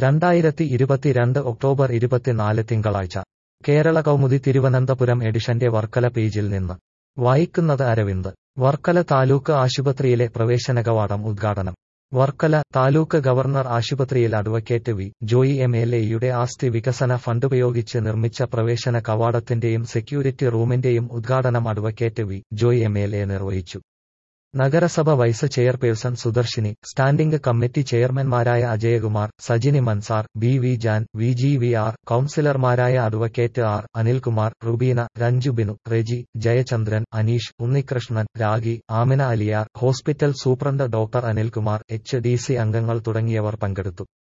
രണ്ടായിരത്തി ഇരുപത്തിരണ്ട് ഒക്ടോബർ ഇരുപത്തിനാല് തിങ്കളാഴ്ച കേരള കൗമുദി തിരുവനന്തപുരം എഡിഷന്റെ വർക്കല പേജിൽ നിന്ന് വായിക്കുന്നത് അരവിന്ദ് വർക്കല താലൂക്ക് ആശുപത്രിയിലെ പ്രവേശന കവാടം ഉദ്ഘാടനം വർക്കല താലൂക്ക് ഗവർണർ ആശുപത്രിയിൽ advocate V Joy M L എയുടെ ആസ്തി വികസന ഫണ്ടുപയോഗിച്ച് നിർമ്മിച്ച പ്രവേശന കവാടത്തിന്റെയും സെക്യൂരിറ്റി റൂമിന്റെയും ഉദ്ഘാടനം advocate V Joy M L A നിർവഹിച്ചു നഗരസഭ vice chairperson Sudarshini standing committee ചെയർമാൻമാരായ Ajayakumar Sajini Mansar B V Jan V G V R കൌൺസിലർമാരായ advocate R Anilkumar Rubina Ranju Binu Reji Jayachandran Aneesh Unnikrishnan Ragi Amina Aliyar hospital superintendent doctor Anilkumar H D C അംഗങ്ങൾ തുടങ്ങിയവർ പങ്കെടുത്തു